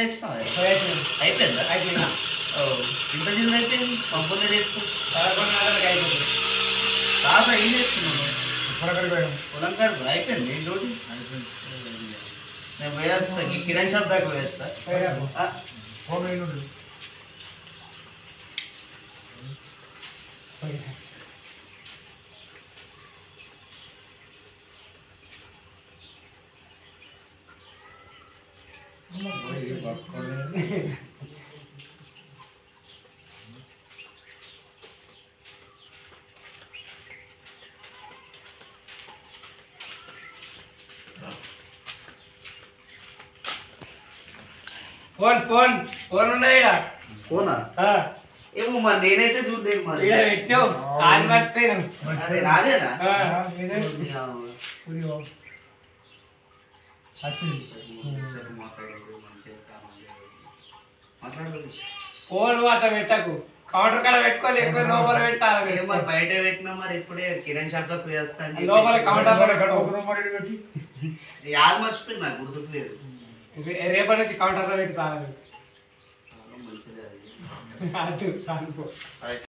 ఇచ్చినావా అయిపోయిందా అయిపోయిందా ఓ, ఇంత చిన్న అయిపోయింది పంపులు రేపు పదకొండు నెలలకు అయిపోయింది తాత ఏం చేస్తున్నావు పొలకడికి పోయాం పొలం కాడు అయిపోయింది డ్యూటీ నేను పోయేస్తా ఈ కిరణ్ షాప్ దాకా పోయేస్తా ఆ, ఫోన్ అయిన ఉండు. ఫోన్ ఫోన్ ఫోన్ ఉన్నాయి ఈడ. పోనా ఆ, ఏమో మరి నేనైతే చూడలేదు మరి ఈడ పెట్టావు ఆది మర్చిపోయినాం అరే నాదేనా ఆ, ఆ, మీదే ఊరి పో. వచ్చింది మాట్లాడదు ఫోన్ అట్లా పెట్టకు కౌంటర్ కాడ పెట్టుకొని ఎక్కువ లోపల పెట్టాలి ఏం మరి బయట పెట్టినా మరి ఇప్పుడే కిరణ్ షాప్ లోకి పోయేస్తా అని చెప్పి లోపల కౌంటర్ లో ఒక పెట్టు రూపాయి పెట్టి యాద మర్చిపోయింది నాకు గుర్తులేదు రేపటి నుంచి కౌంటర్ లో పెట్టి తాగాలి మంచిది అది అటు సానుకో రైట్